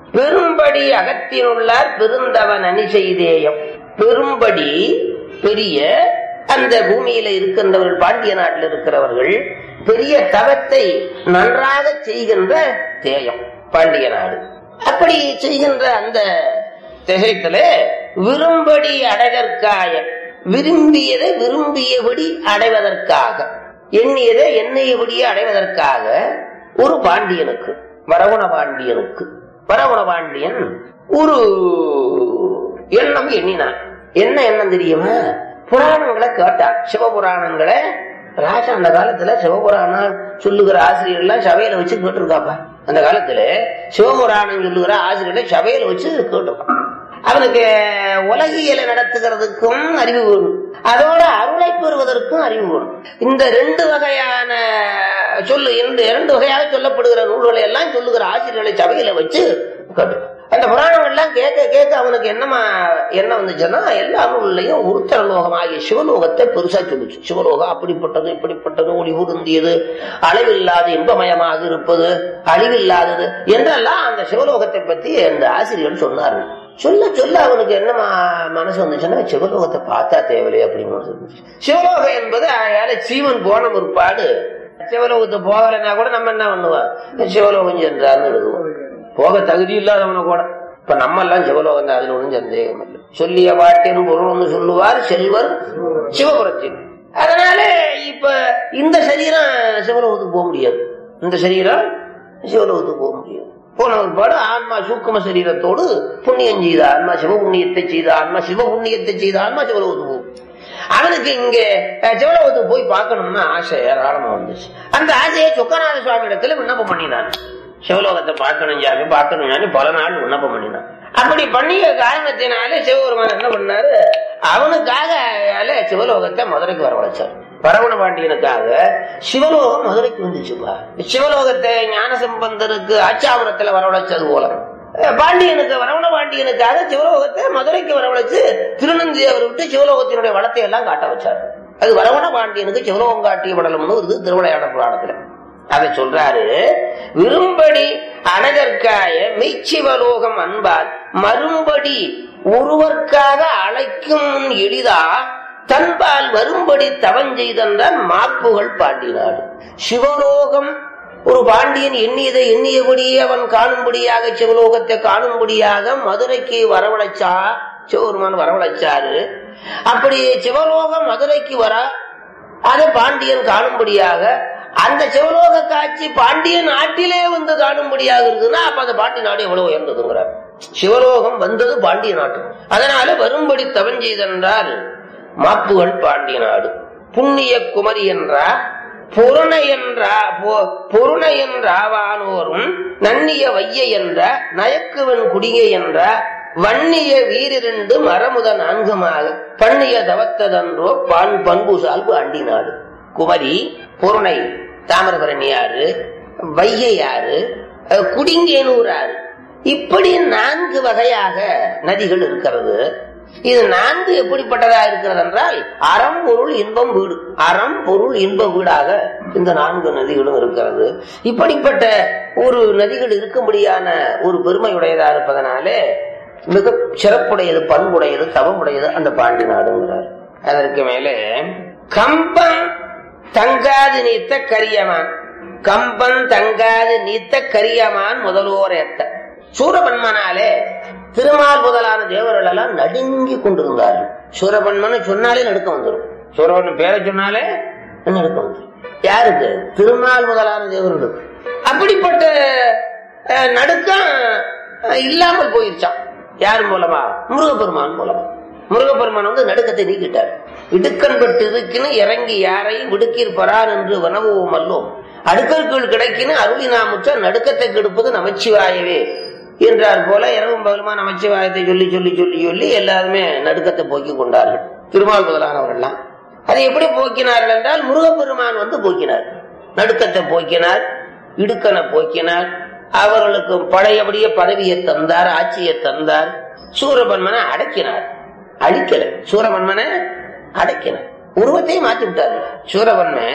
பெரும்படி அகத்தினுள்ளார் பெருந்தவன் அணி செய்தேயம் பெரும்படி பெரிய அந்த பூமியில இருக்கின்றவர்கள் பாண்டிய நாட்டில் இருக்கிறவர்கள் பெரிய தவத்தை நன்றாக செய்கின்ற தேயம் பாண்டிய நாடு அப்படி செய்கின்ற அந்த திசைத்துல விரும்படி அடைதற்காய விரும்பியதை விரும்பியபடி அடைவதற்காக எண்ணியதை எண்ணியபடியே அடைவதற்காக ஒரு பாண்டியனுக்கு வரகுண பாண்டியனுக்கு வரகுண பாண்டியன் ஒரு எண்ணம் எண்ணினான் என்ன எண்ணம் தெரியுமா புராணங்களை கேட்டான் சிவபுராணங்களை ராஜா அந்த காலத்துல சிவபுராணம் சொல்லுகிற ஆசிரியர் எல்லாம் சபையில வச்சு கேட்டிருக்காப்பா அந்த காலத்துல சிவபுராணம் சொல்லுகிற ஆசிரியர்களை சபையில வச்சு கேட்டிருக்கான் அவனுக்கு உலகியலை நடத்துகிறதுக்கும் அறிவு வேணும் அதோட அருளை பெறுவதற்கும் அறிவு வேணும் இந்த ரெண்டு வகையான சொல்லு இந்த இரண்டு வகையாக சொல்லப்படுகிற நூல்களை எல்லாம் சொல்லுகிற ஆசிரியர்களை சபையில வச்சு கேட்டு அந்த புராணங்கள் எல்லாம் கேட்க கேட்க அவனுக்கு என்னமா என்ன வந்துச்சுன்னா எல்லா நூல்லையும் உருத்தர லோகம் ஆகிய சிவலோகத்தை பெருசா சொல்லுச்சு சிவலோகம் அப்படிப்பட்டது இப்படிப்பட்டது ஒளி உருந்தியது அளவில்லாத இன்பமயமாக இருப்பது அழிவில்லாதது என்றெல்லாம் அந்த சிவலோகத்தை பத்தி அந்த ஆசிரியர் சொன்னார்கள் சொல்ல சொல்ல அவனுக்கு என்ன மனசு வந்துச்சுன்னா சிவலோகத்தை பார்த்தா தேவையில்லை அப்படின்னு மனசு வந்துச்சு சிவலோகம் என்பது அயால சீவன் போன முற்பாடு சிவலோகத்தை போகலைன்னா கூட நம்ம என்ன பண்ணுவோம் சிவலோகம் சென்றார்னு எழுதுவோம் போக தகுதி இல்லாதவன கூட இப்ப நம்ம எல்லாம் சிவலோகம் தான் அதுல ஒன்றும் சந்தேகம் இல்லை சொல்லிய பாட்டின் பொருள் ஒன்று சொல்லுவார் செல்வர் சிவபுரத்தில் அதனால இப்ப இந்த சரீரம் சிவலோகத்துக்கு போக முடியாது இந்த சரீரம் சிவலோகத்துக்கு போக முடியாது போன பாடு ஆன்மா சூக்கும சரீரத்தோடு புண்ணியம் செய்த ஆன்மா சிவ புண்ணியத்தை செய்த ஆன்மா சிவ புண்ணியத்தை செய்த ஆன்மா சிவலோகத்துக்கு போகும் அவனுக்கு இங்க சிவலோகத்துக்கு போய் பார்க்கணும்னு ஆசை ஏராளமா வந்துச்சு அந்த ஆசையை சொக்கநாத சுவாமி இடத்துல விண்ணப்பம் பண்ணினான் சிவலோகத்தை பார்க்கணும் சாமி பார்க்கணும் சாமி பல நாள் விண்ணப்பம் பண்ணினான் அப்படி பண்ணிய காரணத்தினாலே சிவபெருமான் என்ன பண்ணாரு அவனுக்காக சிவலோகத்தை மதுரைக்கு வரவழைச்சார் பரவண பாண்டியனுக்காக சிவலோகம் மதுரைக்கு வந்துச்சுப்பா சிவலோகத்தை ஞான சம்பந்தருக்கு ஆச்சாபுரத்துல வரவழைச்சது போல பாண்டியனுக்கு வரவண பாண்டியனுக்காக சிவலோகத்தை மதுரைக்கு வரவழைச்சு திருநந்தியவர் விட்டு சிவலோகத்தினுடைய வளத்தை எல்லாம் காட்ட வச்சார் அது வரவண பாண்டியனுக்கு சிவலோகம் காட்டிய படலம்னு வருது திருவிளையாட புராணத்துல அதை சொல்றாரு விரும்படி அனதற்காய மெய்ச்சிவலோகம் அன்பால் மறும்படி ஒருவர்க்காக அழைக்கும் முன் எளிதா தன்பால் வரும்படி தவஞ்செய்தன்றால் மாப்புகள் பாண்டினாடு சிவலோகம் ஒரு பாண்டியன் எண்ணியதை எண்ணியபடியே அவன் காணும்படியாக சிவலோகத்தை காணும்படியாக மதுரைக்கு வரவழைச்சா சிவபெருமான் வரவழைச்சாரு அப்படி சிவலோகம் மதுரைக்கு வர அதை பாண்டியன் காணும்படியாக அந்த சிவலோக காட்சி பாண்டிய நாட்டிலே வந்து காணும்படியாக இருக்குதுன்னா அப்ப அந்த பாண்டி நாடு எவ்வளவு உயர்ந்ததுங்கிறார் சிவலோகம் வந்தது பாண்டிய நாட்டு அதனால வரும்படி தவன் செய்தென்றால் மாப்புகள் பாண்டிய நாடு புண்ணிய குமரி என்றார் பொருண என்றா பொருண என்றாவானோரும் நன்னிய வைய என்ற நயக்குவன் குடிகை என்ற வன்னிய வீரிரண்டு மரமுத நான்குமாக பண்ணிய தவத்ததன்றோ பான் பண்பு சால்பு அண்டி நாடு குமரி பொருணை தாமிரபரணியாறு வைகையாறு குடிங்கேனூராறு இப்படி நான்கு வகையாக நதிகள் இருக்கிறது இது நான்கு எப்படிப்பட்டதா இருக்கிறது என்றால் அறம் பொருள் இன்பம் வீடு அறம் பொருள் இன்ப வீடாக இந்த நான்கு நதிகளும் இருக்கிறது இப்படிப்பட்ட ஒரு நதிகள் இருக்கும்படியான ஒரு பெருமையுடையதா இருப்பதனாலே மிக சிறப்புடையது பண்புடையது தவமுடையது அந்த பாண்டி நாடுங்கிறார் அதற்கு மேலே கம்பன் தங்காது நீத்த கரியமான் கம்பன் தங்காது நீத்த கரியமான் முதல்வோர் ஏத்த சூரபன்மனாலே திருமால் முதலான தேவர்கள் எல்லாம் நடுங்கி கொண்டிருந்தார்கள் சூரபன்மன் சொன்னாலே நடுக்க வந்துடும் சூரபன்மன் பேரை சொன்னாலே நடுக்க வந்துடும் யாருக்கு திருமால் முதலான தேவர்களுக்கு அப்படிப்பட்ட நடுக்கம் இல்லாமல் போயிருச்சான் யார் மூலமா முருகப்பெருமான் மூலமா முருகப்பெருமான் வந்து நடுக்கத்தை நீக்கிட்டார் இடுக்கன்பட்டு இருக்குன்னு இறங்கி யாரை விடுக்கீர் பரான் என்று வனவுவோம் அல்லோம் அடுக்கற்குள் கிடைக்கின்னு அருளினாமுற்ற நடுக்கத்தை கெடுப்பது நமச்சிவாயவே என்றார் போல இரவும் பகலுமா நமச்சிவாயத்தை சொல்லி சொல்லி சொல்லி சொல்லி எல்லாருமே நடுக்கத்தை போக்கி கொண்டார்கள் திருமால் முதலானவர்கள்லாம் அதை எப்படி போக்கினார்கள் என்றால் முருகப்பெருமான் வந்து போக்கினார் நடுக்கத்தை போக்கினார் இடுக்கனை போக்கினார் அவர்களுக்கு பழையபடியே பதவியை தந்தார் ஆட்சியை தந்தார் சூரபன்மனை அடக்கினார் அழிக்கல சூரபன்மனை அடக்கினார் உருவத்தையும் மாத்தி விட்டாரு சூரபன்மன்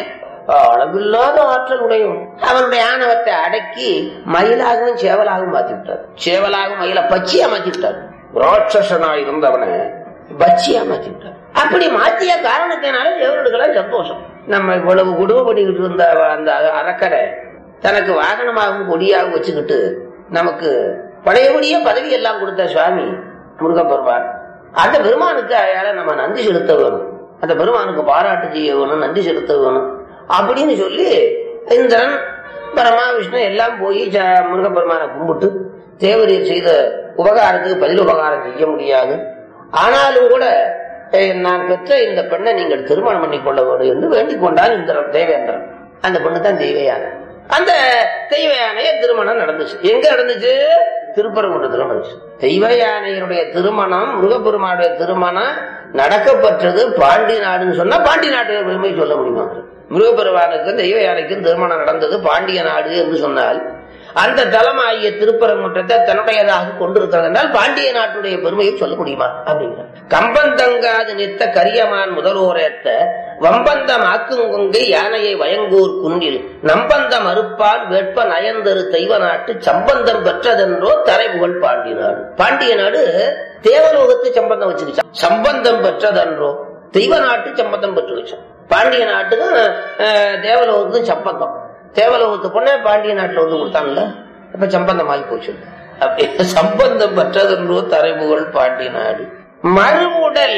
அளவில்லாத ஆற்றல் உடையவன் அவனுடைய ஆணவத்தை அடக்கி மயிலாகவும் சேவலாகவும் மாத்தி விட்டார் சேவலாகவும் மயில பச்சையா மாத்தி விட்டார் ராட்சசனா இருந்தவனை பச்சியா மாத்தி விட்டார் அப்படி மாத்திய காரணத்தினால தேவர்களுக்கெல்லாம் சந்தோஷம் நம்ம இவ்வளவு குடும்பம் பண்ணிக்கிட்டு இருந்த அந்த அரக்கரை தனக்கு வாகனமாகவும் கொடியாகவும் வச்சுக்கிட்டு நமக்கு பழையபடியே பதவி எல்லாம் கொடுத்த சுவாமி முருகப்பெருமான் அந்த பெருமானுக்கு அயால நம்ம நன்றி செலுத்த வேணும் அந்த பெருமானுக்கு பாராட்டு செய்ய வேணும் நன்றி செலுத்த வேணும் அப்படின்னு சொல்லி இந்திரன் பரமா விஷ்ணு எல்லாம் போய் ச- முருகப்பெருமானை கும்பிட்டு தேவரீர் செய்த உபகாரத்துக்கு பதில் உபகாரம் செய்ய முடியாது ஆனாலும் கூட "ஏய், நான் பெற்ற இந்த பெண்ணை நீங்கள் திருமணம் பண்ணிக் கொள்ள வேண்டும் என்று வேண்டிக் கொண்டான் இந்திரன் தேவேந்திரன் அந்த பொண்ணு தான் தெய்வயானை அந்த தெய்வ யானைய திருமணம் நடந்துச்சு எங்க நடந்துச்சு திருப்பரங்குன்றத்துல நடந்துச்சு தெய்வ யானையினுடைய திருமணம் முருகப்பெருமானுடைய திருமணம் நடக்கப்பட்டது பாண்டி நாடுன்னு சொன்னா பாண்டி நாட்டு பெருமை சொல்ல முடியுமா முருகப்பெருமானுக்கும் தெய்வ யானைக்கும் திருமணம் நடந்தது பாண்டிய நாடு என்று சொன்னால் அந்த தலமாகிய திருப்பரங்குன்றத்தை தன்னுடையதாக கொண்டிருக்கிறது என்றால் பாண்டிய நாட்டுடைய பெருமையை சொல்ல முடியுமா அப்படிங்கிற கம்பந்தங்காது நித்த கரியமான் முதல்வோரேத்த வம்பந்தம் ஆக்குங்கொங்கை யானையை வயங்கூர் குன்றில் நம்பந்தம் அறுப்பால் வேட்ப நயந்தரு தெய்வ நாட்டு சம்பந்தம் பெற்றதென்றோ தரைபுகழ் பாண்டிய நாடு பாண்டிய நாடு தேவலோகத்து சம்பந்தம் வச்சுக்கிச்சான் சம்பந்தம் பெற்றதென்றோ தெய்வ நாட்டு சம்பந்தம் பெற்று வச்சான் பாண்டிய நாட்டுக்கும் அஹ், தேவலோகத்துக்கும் சம்பந்தம் தேவலோகத்து பொண்ணே பாண்டிய நாட்டுல வந்து கொடுத்தாங்கல்ல இப்ப சம்பந்தம் ஆகி போச்சு அப்படி சம்பந்தம் பெற்றதென்றோ தரைபுகழ் பாண்டிய நாடு மறுவுடல்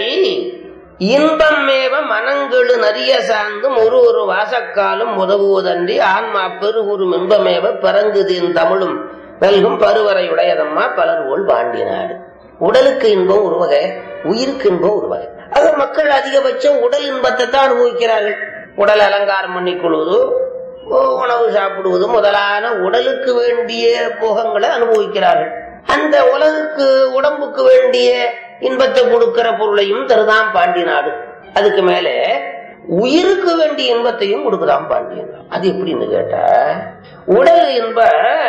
இன்பம் மேவ மனங்கெழு நரிய சார்ந்தும் ஒரு ஒரு வாசக்காலும் உதவுவதன்றி ஆன்மா பெருகுறும் இன்பமேவ பிறங்குதின் தமிழும் வெல்கும் பருவரை உடையதம்மா பலர்வோல் பாண்டிய நாடு உடலுக்கு இன்பம் ஒரு வகை உயிருக்கு இன்பம் ஒரு வகை அது மக்கள் அதிகபட்சம் உடல் இன்பத்தை தான் அனுபவிக்கிறார்கள் உடல் அலங்காரம் பண்ணிக்கொள்வது உணவு சாப்பிடுவது முதலான உடலுக்கு வேண்டிய போகங்களை அனுபவிக்கிறார்கள் அந்த உலகுக்கு உடம்புக்கு வேண்டிய இன்பத்தை கொடுக்கிற பொருளையும் தருதான் பாண்டி நாடு அதுக்கு மேல உயிருக்கு வேண்டிய இன்பத்தையும் கொடுக்குறான் பாண்டிய நாடு அது எப்படின்னு கேட்டா உடல் இன்ப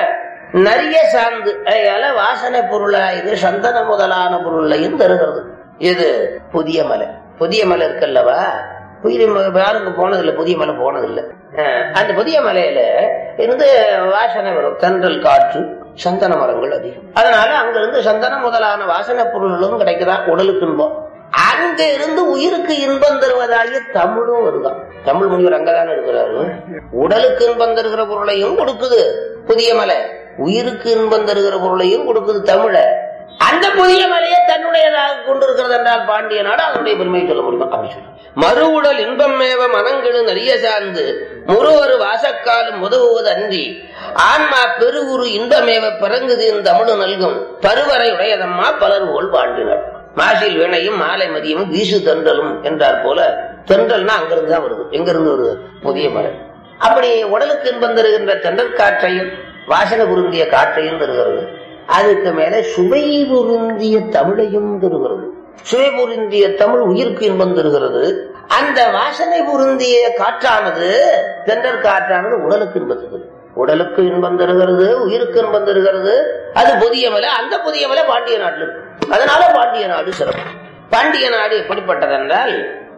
நிறைய சார்ந்து அதனால வாசனை பொருளா இது சந்தன முதலான பொருளையும் தருகிறது இது புதிய மலை புதிய மலை இருக்குல்லவா புதிய மலை யாருக்கு போனதில்லை புதிய மலை போனதில்லை அஹ், அந்த புதிய மலையில இருந்து வாசனை வரும் தென்றல் காற்று சந்தன மரங்கள் அதிகம் அதனால அங்க இருந்து சந்தனம் முதலான வாசனை பொருள்களும் கிடைக்குதா உடலுக்கு இன்பம் அங்க இருந்து உயிருக்கு இன்பம் தருவதாகிய தமிழும் வருதான் தமிழ் முனிவர் அங்கதானே இருக்கிறாரு உடலுக்கு இன்பம் தருகிற பொருளையும் கொடுக்குது புதிய மலை உயிருக்கு இன்பம் தருகிற பொருளையும் கொடுக்குது தமிழ அந்த புதிய மலையை தன்னுடையதாக கொண்டிருக்கிறது என்றால் பாண்டிய நாடு அதனுடைய பெருமையை சொல்ல முடியுமா அப்படி சொல்லு மறுவுடல் இன்பம் மேவ மனங்கெழு நறிய சார்ந்து முருவரு வாசக்காலும் உதவுவது அன்றி ஆன்மா பெருகுரு இன்பமேவ பிறங்குது தமிழு நல்கும் பருவரை உடையதம்மா பலர் போல் பாண்டி நாடு மாசில் வீணையும் மாலை மதியமும் வீசு தென்றலும் என்றார் போல தென்றல்னா அங்கிருந்து தான் வருது எங்க இருந்து வருது புதிய மலை அப்படி உடலுக்கு இன்பம் தருகின்ற தென்றல் காற்றையும் வாசனை பொருந்திய காற்றையும் தருகிறது அதுக்கு மேல சுவை பொருந்திய தமிழையும் தருகிறது சுவை பொருந்திய தமிழ் உயிருக்கு இன்பம் தருகிறது அந்த வாசனை பொருந்திய காற்றானது தென்றல் காற்றானது உடலுக்கு இன்பம் தருகிறது உடலுக்கு இன்பம் தருகிறது உயிருக்கு இன்பம் தருகிறது அது புதிய மலை அந்த புதிய மலை பாண்டிய நாட்டில் இருக்கு அதனால பாண்டிய நாடு சிறப்பு பாண்டிய நாடு எப்படிப்பட்டதென்றால்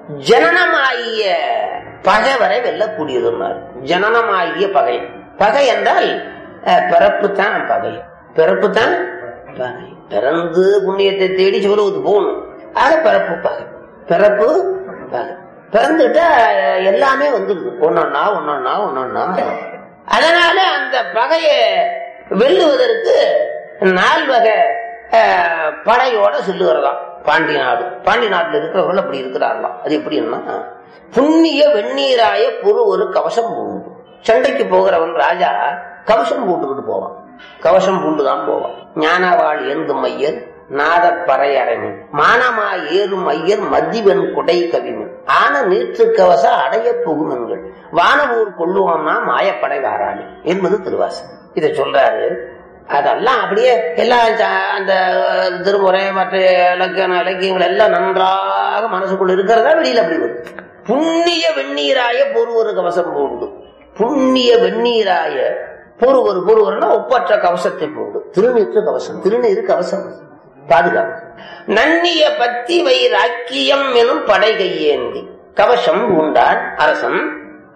ஜனனமாகிய பகைவரை வெல்லக்கூடியதுன்னார் ஜனனமாகிய பகை பகை என்றால் அஹ், பிறப்பு தான் பகை பிறப்பு தான் பகை பிறந்து புண்ணியத்தை தேடி சிவலோகத்துக்கு போகணும் ஆக பிறப்பு பகை பிறப்பு பகை பிறந்துட்டா அஹ், எல்லாமே வந்துருது ஒன்னொன்னா ஒன்னொன்னா ஒன்னொன்னா அதனால அந்த பகையை வெல்லுவதற்கு நால் வகை அஹ், படையோட செல்லுகிறதாம் பாண்டிய நாடு பாண்டிய நாட்டுல இருக்கிறவர்கள் அப்படி இருக்கிறார்களாம் அது எப்படின்னா புண்ணிய வெந்நீராய பொரு ஒரு கவசம் பூண்டு சண்டைக்கு போகிறவன் ராஜா கவசம் பூண்டுகிட்டு போவான் கவசம் பூண்டுதான் போவான் ஞானவாள் ஏந்தும் ஐயர் நாத பறையறைவன் மானமா ஏறும் ஐயர் மதிவன் குடை கவிவன் ஆன நீற்று கவச அடைய புகுமன்கள் வானவூர் கொள்ளுவோம்னா மாயப்படை வாராளி என்பது திருவாசகம் இதை சொல்றாரு அதெல்லாம் அப்படியே எல்லாம் ச- அந்த திருமுறை மற்ற இலக்கிய இலக்கியங்கள் எல்லாம் நன்றாக மனசுக்குள்ள இருக்கிறதா வெளியில அப்படி வருது புண்ணிய வெந்நீராய பொறுவரு கவசம் பூண்டு புண்ணிய வெந்நீராய பொறுவரு பொறுவருன்னா ஒப்பற்ற கவசத்தை பூண்டு திருநீற்று கவசம் திருநீரு கவசம் பாதுகாப்பு நன்னிய பத்தி வைராக்கியம் எனும் படை கையேந்தி கவசம் பூண்டான் அரசன்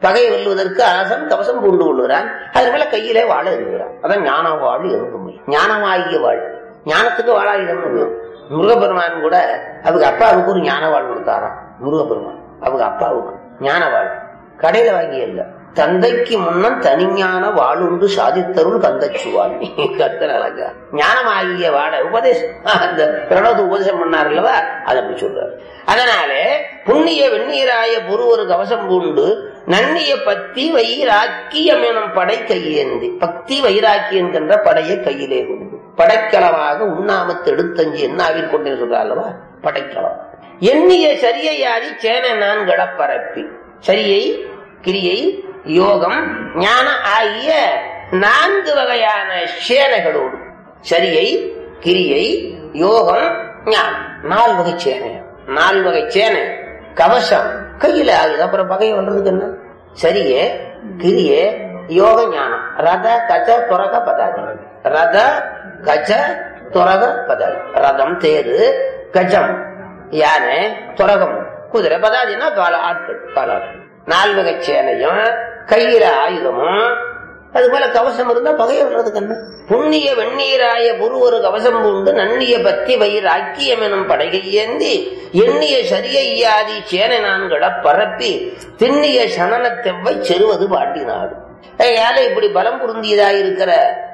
பகையை வெல்லுவதற்கு அரசன் கவசம் பூண்டு கொள்கிறான் அது மேல கையிலே வாழ இருக்கிறான் அதான் ஞான வாழ் எங்குமை ஞானமாகிய வாழ் ஞானத்துக்கு வாழாயுதம் வேணும் முருகப்பெருமான் கூட அவங்க அப்பாவுக்கு ஒரு ஞான வாழ் கொடுத்தாராம் முருகப்பெருமான் அவங்க அப்பாவுக்கு ஞான வாழ் கடையில வாங்கி இல்ல தந்தைக்கு முன்னம் தனிஞான வாழுண்டு சாதித்தருள் கந்தச்சுவாமி கத்தனங்க ஞானமாகிய வாழ உபதேசம் அந்த பிரணவத்து உபதேசம் பண்ணார் அல்லவா அதை அப்படி சொல்றாரு அதனாலே புண்ணிய வெந்நீராய பொரு ஒரு கவசம் பூண்டு நன்னிய பக்தி வைராக்கியம் எனும் படை கையேந்தி பக்தி வைராக்கி என்கின்ற படையை கையிலே கொண்டு படைக்கலமாக உண்ணாமத்து எடுத்தஞ்சி என்னாவில் கொண்டே சொல்றார் அல்லவா படைக்கலம் எண்ணிய சரியையாதி சேன நான் கடப்பரப்பி சரியை கிரியை யோகம் ஞான ஆகிய நான்கு வகையான சேனைகளோடு சரியை கிரியை யோகம் ஞானம் நாலு வகை சேனை நாலு வகை சேனை கவசம் கையில ஆகுது அப்புறம் பகையை வர்றதுக்கு என்ன சரியே கிரியே யோக ஞானம் ரத கஜ துரக பதாதி ரத கஜ துரக பதாதி ரதம் தேரு கஜம் யானை துரகம் குதிரை பதாதினா கால ஆட்கள் காலாட்கள் நால்வகை சேனையும் கையில ஆயுதமும் அது போல கவசம் இருந்தா பகைய வர்றதுக்கு என்ன புண்ணிய வெந்நீராய குரு ஒரு கவசம் பூண்டு நன்னிய பத்தி வயிறு ஐக்கியம் எனும் படைகை ஏந்தி எண்ணிய சரியையாதி சேனை நான்கள பரப்பி திண்ணிய சனன தெவ்வை செருவது பாண்டி நாடு ஏழை இப்படி பலம் பொருந்தியதாக இருக்கிற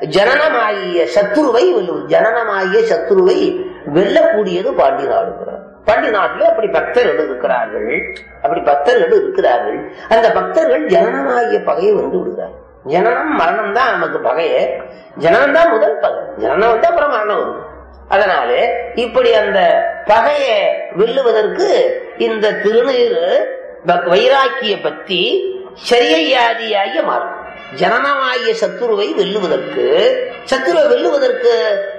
ஜனனமாகிய சத்துருவை வெல்லுவது ஜனனமாகிய சத்துருவை வெல்லக்கூடியது பாண்டி நாடுகிறார் பாண்டி நாட்டில் அப்படி பக்தர்கள் இருக்கிறார்கள் அப்படி பக்தர்கள் இருக்கிறார்கள் அந்த பக்தர்கள் ஜனனமாகிய பகையை வந்து விடுகிறார் ஜனனம் மரணம் தான் நமக்கு பகையே ஜனனம் தான் முதல் பகை ஜனனம் வந்து அப்புறம் மரணம் வரும் அதனாலே இப்படி அந்த பகையை வெல்லுவதற்கு இந்த திருநீர் வைராக்கிய பத்தி சரியையாதியாகிய மாறும் ஜனனமாகிய சத்துருவை வெல்லுவதற்கு சத்துருவை வெல்லுவதற்கு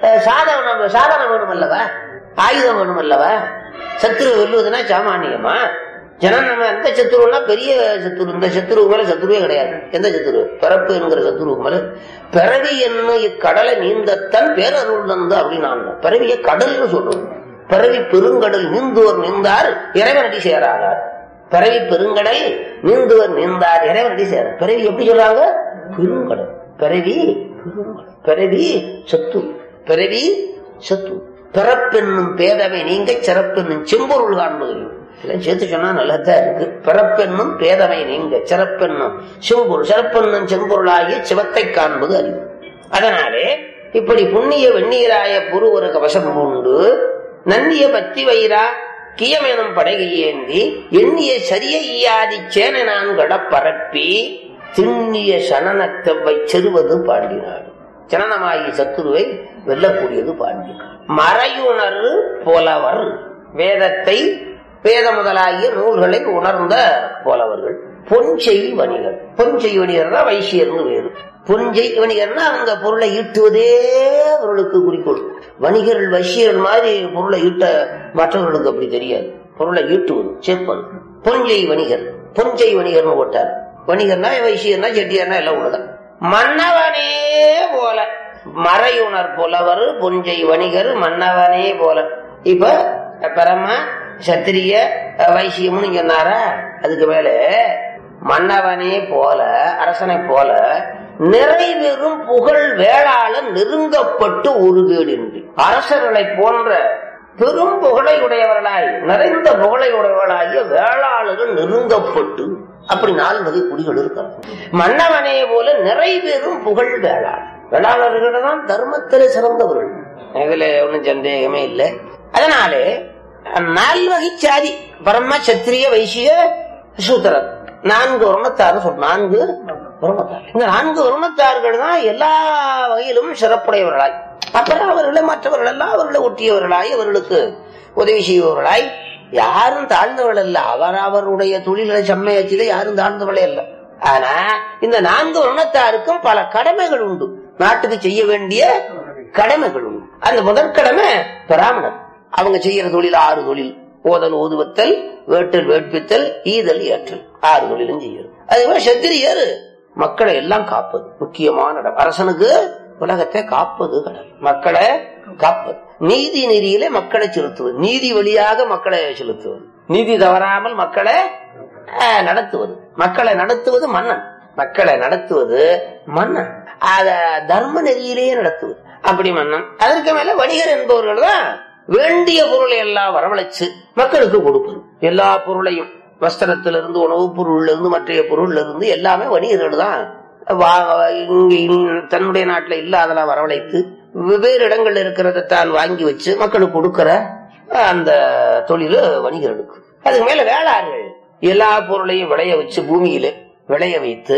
சாதனம் சாதனம் வேணும் அல்லவா ஆயுதம் வேணும் அல்லவா சத்துருவை வெல்லுவதுன்னா சாமானியமா ஜனனம் எந்த சத்துருன்னா பெரிய சத்துரு இந்த சத்துருவு மேல சத்துருவே கிடையாது எந்த சத்துரு பிறப்பு என்கிற சத்துருவுக்கு மேல பிறவி என்ன இக்கடலை நீந்தத்தன் பேரருள் தந்து அப்படின்னு பிறவிய கடல்னு சொல்றோம் பிறவி பெருங்கடல் நீந்துவர் நீந்தார் இறைவனடி சேராதார் பிறவி பெருங்கடல் நீந்துவர் நீந்தார் இறைவனடி சேரார் பிறவி எப்படி சொல்றாங்க பெருங்கடல் பிறவி பிறவி சத்து பிறவி சத்து பிறப்பென்னும் பேதவை நீங்க சிறப்பென்னும் செம்பொருள் காண்பது இதெல்லாம் சேர்த்து சொன்னா நல்லதா இருக்கு பிறப்பென்னும் பேதமை நீங்க சிறப்பென்னும் செம்பொருள் சிறப்பென்னும் செம்பொருளாகிய சிவத்தை காண்பது அறிவு அதனாலே இப்படி புண்ணிய வெந்நீராய புரு ஒரு கவசம் உண்டு நன்னிய பத்தி வைரா கியமெனும் படகை ஏந்தி எண்ணிய சரியையாதி சேன நான்கட பரப்பி திண்ணிய சனனத்தவை செருவது பாண்டி நாடு ஜனனமாகிய சத்துருவை வெல்லக்கூடியது பாண்டி மறையுணர் போலவர் வேதத்தை வேத முதலாகிய நூல்களை உணர்ந்த போலவர்கள் பொன்செய் வணிகர் பொன்செய் வணிகர் தான் வைசியர்னு வேறு பொன்செய் வணிகர்னா அவங்க பொருளை ஈட்டுவதே அவர்களுக்கு குறிக்கோள் வணிகர்கள் வைசியர்கள் மாதிரி பொருளை ஈட்ட மற்றவர்களுக்கு அப்படி தெரியாது பொருளை ஈட்டுவது சேர்ப்பது பொன்செய் வணிகர் பொன்செய் வணிகர்னு போட்டார் வணிகர்னா வைசியர்னா செட்டியார்னா எல்லாம் உள்ளதான் மன்னவனே போல மறையுணர் புலவர் பொஞ்சை வணிகர் மன்னவனே போல இப்ப பரம சத்திரிய வைசியம்னு சொன்னாரா அதுக்கு மேல மன்னவனே போல அரசனை போல நிறைவேறும் புகழ் வேளாளன் நெருங்கப்பட்டு உருகேடின்றி அரசர்களை போன்ற பெரும் புகழை உடையவர்களாய் நிறைந்த புகழை உடையவர்களாகிய வேளாளர்கள் நெருங்கப்பட்டு அப்படி நாலு வகை குடிகள் இருக்கிறார் மன்னவனே போல நிறைவேறும் புகழ் வேளாளர் வேளாளர்கள் தான் தர்மத்திலே சிறந்தவர்கள் இதுல ஒன்றும் சந்தேகமே இல்லை அதனாலே நால்வகை சாதி பரம சத்திரிய வைசிய சூத்திரர் நான்கு வருணத்தாறு சொல் நான்கு வருணத்தார் இந்த நான்கு வருணத்தார்கள் தான் எல்லா வகையிலும் சிறப்புடையவர்களாய் அப்புறம் அவர்களை மற்றவர்கள் எல்லாம் அவர்களை ஒட்டியவர்களாய் அவர்களுக்கு உதவி செய்பவர்களாய் யாரும் தாழ்ந்தவர்கள் அல்ல அவர் அவருடைய தொழில்களை செம்மையாச்சில யாரும் தாழ்ந்தவர்களே அல்ல ஆனா இந்த நான்கு வருணத்தாருக்கும் பல கடமைகள் உண்டு நாட்டுக்கு செய்ய வேண்டிய கடமைகள் உண்டு அந்த முதற்கடமை பிராமணர் அவங்க செய்யற தொழில் ஆறு தொழில் ஓதல் ஓதுவத்தல் வேட்டல் வேட்பித்தல் ஈதல் ஏற்றல் ஆறு தொழிலும் செய்யறது அதே மாதிரி சத்திரியர் மக்களை எல்லாம் காப்பது முக்கியமான இடம் அரசனுக்கு உலகத்தை காப்பது கடல் மக்களை காப்பது நீதி நெறியிலே மக்களை செலுத்துவது நீதி வழியாக மக்களை செலுத்துவது நீதி தவறாமல் மக்களை நடத்துவது மக்களை நடத்துவது மன்னன் மக்களை நடத்துவது மன்னன் அத தர்ம நெறியிலேயே நடத்துவது அப்படி மன்னன் அதற்கு மேல வணிகர் என்பவர்கள் தான் வேண்டிய பொருளை எல்லாம் வரவழைச்சு மக்களுக்கு கொடுப்பது எல்லா பொருளையும் வஸ்திரத்திலிருந்து உணவுப் பொருள்ல இருந்து மற்ற பொருள்ல இருந்து எல்லாமே வணிகர்கள் தான் வா- இங்க இங்க தன்னுடைய நாட்டுல இல்லாதெல்லாம் வரவழைத்து வெவ்வேறு இடங்கள்ல இருக்கிறத தான் வாங்கி வச்சு மக்களுக்கு கொடுக்கிற அந்த தொழில் வணிகர்களுக்கு அதுக்கு மேல வேளாண்கள் எல்லா பொருளையும் விளைய வச்சு பூமியில விளைய வைத்து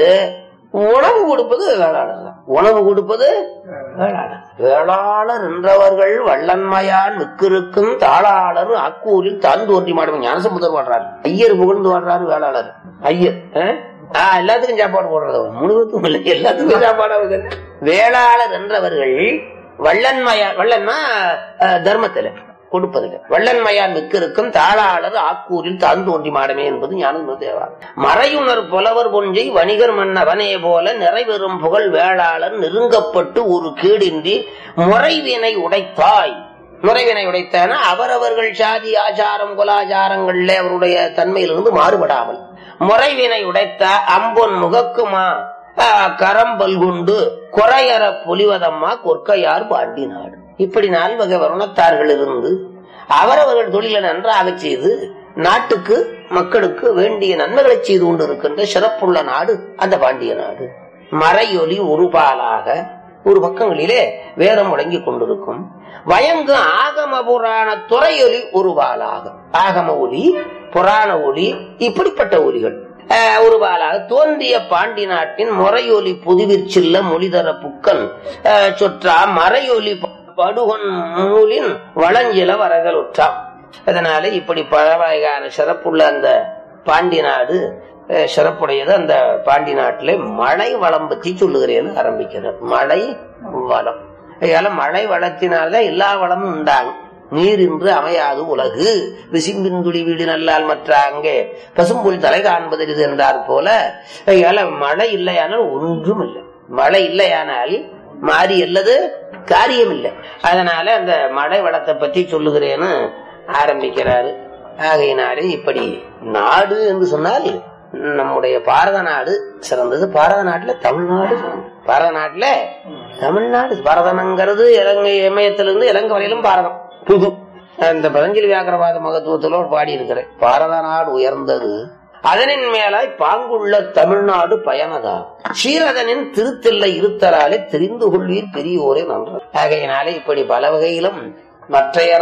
உணவு கொடுப்பது வேளாளர் தான் உணவு கொடுப்பது வேளாளர் வேளாளர் என்றவர்கள் வள்ளன்மையான் மிக்கிருக்கும் தாளாளர் அக்கூரில் தான் தோன்றி மாடுவோம் ஞானசமுதர் வாடுறாரு ஐயர் புகழ்ந்து வாடுறாரு வேளாளர் ஐயர் ஆ? ஆ, எல்லாத்துக்கும் சாப்பாடு போடுறது அவர். முழுவதும் இல்லை எல்லாத்துக்கும் சாப்பாடு அவர் தானே. வேளாளர் என்றவர்கள் வள்ளன்மையா வள்ளன்னா அஹ், தர்மத்துல கொடுப்பதில்லை வள்ளன்மையான் மிக்கிருக்கும் தாளாளர் ஆக்கூரில் தான் தோன்றி மாடமே என்பது ஞான தேவா மறையுணர் புலவர் பொஞ்சை வணிகர் மன்னவனே போல நிறைவேறும் புகழ் வேளாளர் நெருங்கப்பட்டு ஒரு கேடின்றி முறைவினை உடைத்தாய் முறைவினை உடைத்தான அவரவர்கள் சாதி ஆச்சாரம் குலாச்சாரங்கள்ல அவருடைய தன்மையிலிருந்து மாறுபடாமல் முறைவினை உடைத்த அம்பொன் முகக்குமா ஆஹ், கரம்பல் கொண்டு குறையற பொலிவதம்மா கொற்கையார் பாண்டி நாடு இப்படி நால்வகை வருணத்தார்கள் இருந்து அவரவர்கள் தொழிலை நன்றாக செய்து நாட்டுக்கு மக்களுக்கு வேண்டிய நன்மைகளை செய்து கொண்டிருக்கின்ற சிறப்புள்ள நாடு அந்த பாண்டிய நாடு மறையொலி உருபாலாக ஒரு பக்கங்களிலே வேதம் முடங்கி கொண்டிருக்கும் வயங்கு ஆகம புராண துறையொலி உருவாலாக ஆகம ஒலி புராண ஒலி இப்படிப்பட்ட ஒலிகள் அஹ், உருவாலாக தோன்றிய பாண்டி நாட்டின் முறையொலி புதுவிற்சில்ல மொழிதர புக்கன் அஹ், சொற்றா மறையொலி படுகொன் மூலின் வளஞ்சில வரகள் உற்றாம் அதனால இப்படி பல வகையான சிறப்புள்ள அந்த பாண்டி நாடு அஹ், சிறப்புடையது அந்த பாண்டி நாட்டிலே மழை வளம் பற்றி சொல்லுகிறேன்னு ஆரம்பிக்கிறார் மழை வளம் அதனால மழை வளத்தினால்தான் எல்லா வளமும் உண்டாகும் நீர் இன்று அமையாது உலகு விசிம்பின்துளி வீடு நல்லால் மற்ற அங்கே பசும்புல் தலை காண்பது என்றார் போல அதனால மழை இல்லையானால் ஒன்றும் இல்லை மழை இல்லையானால் மாறி அல்லது காரியம் இல்லை அதனால அந்த மழை வளத்தை பற்றி சொல்லுகிறேன்னு ஆரம்பிக்கிறாரு ஆகையினாலே இப்படி நாடு என்று சொன்னால் நம்முடைய பாரத நாடு சிறந்தது பாரத நாட்டுல தமிழ்நாடு சிறந்தது. பாரத நாட்டுல தமிழ்நாடு பாரதம்ங்கிறது இலங்கை இமயத்திலிருந்து இலங்கை வரையிலும் பாரதம் புது இந்த பதஞ்சலி வியாக்கரவாத மகத்துவத்திலோடு பாடி இருக்கிறேன் பாரத நாடு உயர்ந்தது அதனின் மேலாய் பாங்குள்ள தமிழ்நாடு பயனதா சீரதனின் திருத்தெல்லை இருத்தலாலே தெரிந்து கொள்வீர் பெரியோரே நன்று ஆகையினாலே இப்படி பல வகையிலும் மற்றைய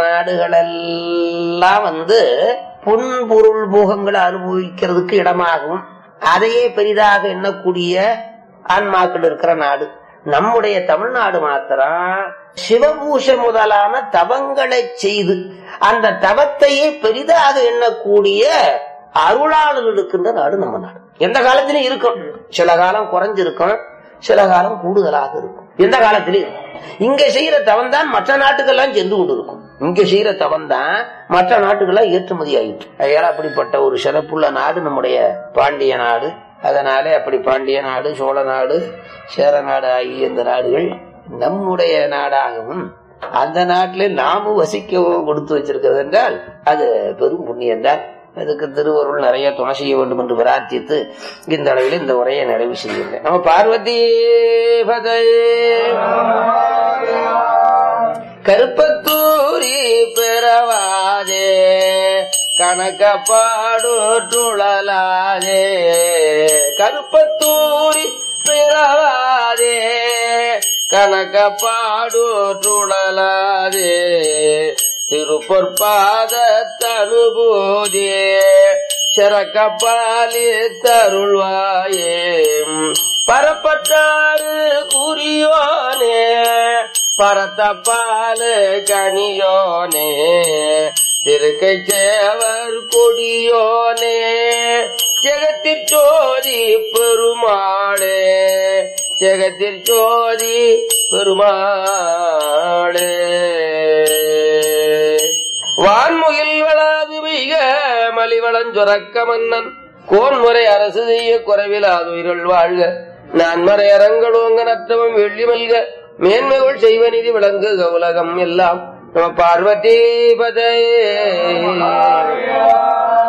நாடுகளெல்லாம் வந்து புன்பொருள் போகங்களை அனுபவிக்கிறதுக்கு இடமாகும் அதையே பெரிதாக எண்ணக்கூடிய ஆன்மாக்கள் இருக்கிற நாடு நம்முடைய தமிழ்நாடு மாத்திரம் சிவபூஷ முதலான தவங்களை செய்து அந்த தவத்தையே பெரிதாக எண்ணக்கூடிய அருளாளர் இருக்கின்ற நாடு நம்ம நாடு எந்த காலத்திலும் இருக்கும் சில காலம் குறைஞ்சிருக்கும் சில காலம் கூடுதலாக இருக்கும் எந்த காலத்திலும் இருக்கும். இங்க செய்யற தவம் தான் மற்ற நாட்டுக்கெல்லாம் சென்று கொண்டு இருக்கும் இங்க செய்யற தவம் தான் மற்ற நாட்டுக்கெல்லாம் ஏற்றுமதி ஆயிட்டு அதனால அப்படிப்பட்ட ஒரு சிறப்புள்ள நாடு நம்முடைய பாண்டிய நாடு அதனாலே அப்படி பாண்டிய நாடு சோழ நாடு சேர நாடு ஆகிய இந்த நாடுகள் நம்முடைய நாடாகவும் அந்த நாட்டிலே நாமும் வசிக்கவும் கொடுத்து வச்சிருக்கிறது என்றால் அது பெரும் புண்ணியம் தான் அதுக்கு திருவருள் நிறைய துணை செய்ய வேண்டும் என்று பிரார்த்தித்து இந்த அளவில் இந்த உரையை நிறைவு செய்கின்றேன் நம்ம பார்வதி கருப்பத்தூரி பெறவாதே கணக்க பாடுலாதே கருப்பத்தூரி பெறவாதே கணக்க பாடுலாதே திருப்பொற்பாத தனுபூதியே சிறக்கப்பாலி தருள்வாயே பரப்பட்டாறு குறியோனே பரத்தப்பாலு கனியோனே திருக்கை சேவர் கொடியோனே ஜெகத்திற் ஜோதி பெருமாளே ஜெகத்திற் ஜோதி பெருமாளே வான்முகில் வளாது மிக மலிவளஞ்சுரக்க மன்னன் கோன்முறை அரசு செய்ய குறைவிலாது உயிர்கள் வாழ்க நான்மறை அரங்களோங்க நற்றவம் வெள்ளி மல்க மேன்மைகள் செய்வநிதி விளங்குக உலகம் எல்லாம் நம பார்வதி பதே